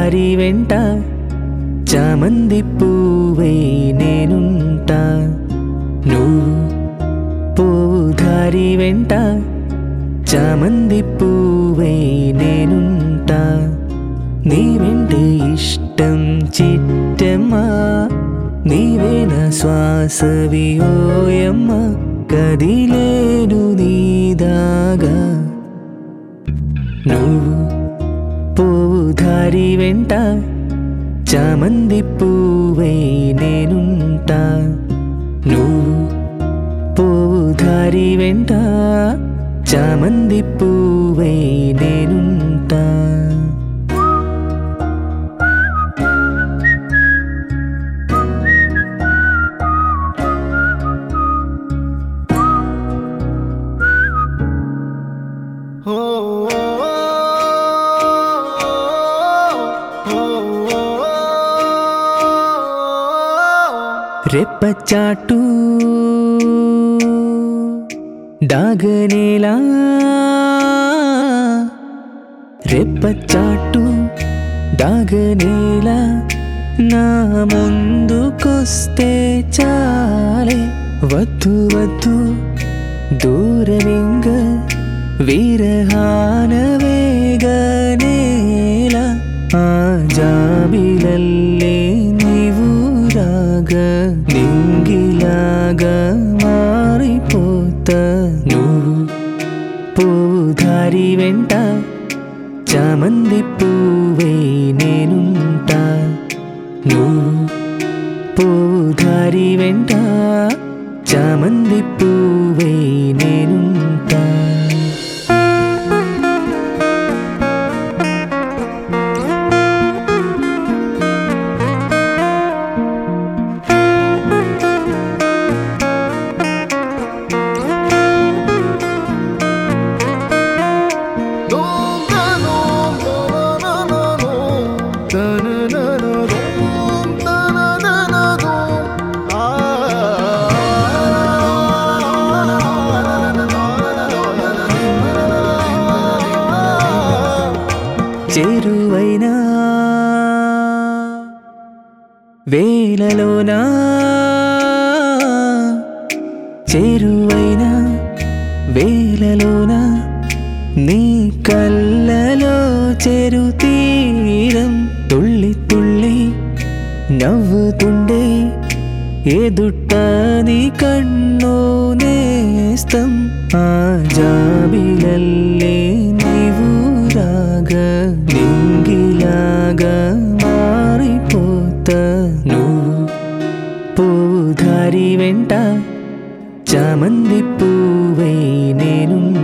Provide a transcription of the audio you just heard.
దారి వెంట చామంది పువ్వై నేనుంటా నువ్వు పోవు దారి వెంట చామంది పువ్వై నేనుంటా నీ వెంటే ఇష్టం చిట్టమ్మా నీవే నా శ్వాసవి ఓయమ్మ కదిలేను నీదాగా నువ్వు పోవు దారి వెంట చామంది పువ్వై నేనుంటా నువ్వు పోవు దారి వెంట చామంది పువ్వై నేనుంటా రెప్పచాటు డాగనేలా రెప్పచాటు డాగనేలా నా ముందుకొస్తే చాలే వద్దు వద్దు దూరమింగ విరహాన వేగనేలా ఆ జాబిలల్లే నీవు రాగా నింగిలాగా మారిపోతా నువ్వు పోవు దారి వెంట చామంది పువ్వై నేనుంటా నువ్వు పోవు దారి వెంట చామంది పువ్వై నేనుంటా చేరువైనా వేలలోనా చేరువైనా వేలలోనా నీ కళ్ళలో చెరు తీరం తుళ్ళి తుళ్ళి నవ్వుతుండే ఎదుట నీ కಣ್ಣో నేస్తం ఆ జాబిలల్లే నీవు రాగా నింగిలాగా మారిపోతా నువ్వు పోవు దారి వెంట చామంది పువ్వై నేను